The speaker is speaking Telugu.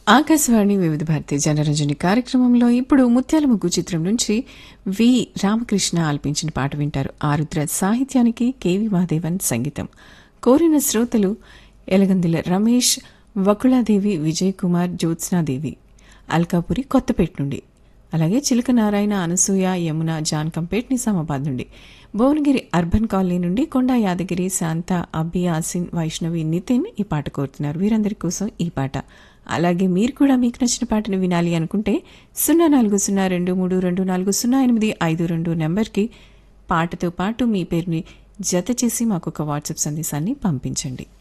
ఆకాశవాణి వివిధ భారతి జనరంజని కార్యక్రమంలో ఇప్పుడు ముత్యాల ముగ్గు చిత్రం నుంచి వి రామకృష్ణ ఆలపించిన పాట వింటారు ఆరుద్ర సాహిత్యానికి కెవి మహాదేవన్ సంగీతం కోరిన శ్రోతలు ఎలగందుల రమేష్ వకుళాదేవి విజయ్ కుమార్ జ్యోత్స్నాదేవి అల్కాపురి కొత్తపేట నుండి అలాగే చిలక నారాయణ అనసూయ యమున జాన్ కంపేట్ నిజామాబాద్ నుండి భువనగిరి అర్బన్ కాలనీ నుండి కొండా యాదగిరి శాంత అబ్బి ఆసిన్ వైష్ణవి నితిన్ ఈ పాట కోరుతున్నారు వీరందరి కోసం ఈ పాట అలాగే మీరు కూడా మీకు నచ్చిన పాటను వినాలి అనుకుంటే సున్నా నాలుగు సున్నా రెండు మూడు రెండు నాలుగు సున్నా ఎనిమిది ఐదు రెండు నెంబర్కి పాటతో పాటు మీ పేరుని జత చేసి మాకు ఒక వాట్సాప్ సందేశాన్ని పంపించండి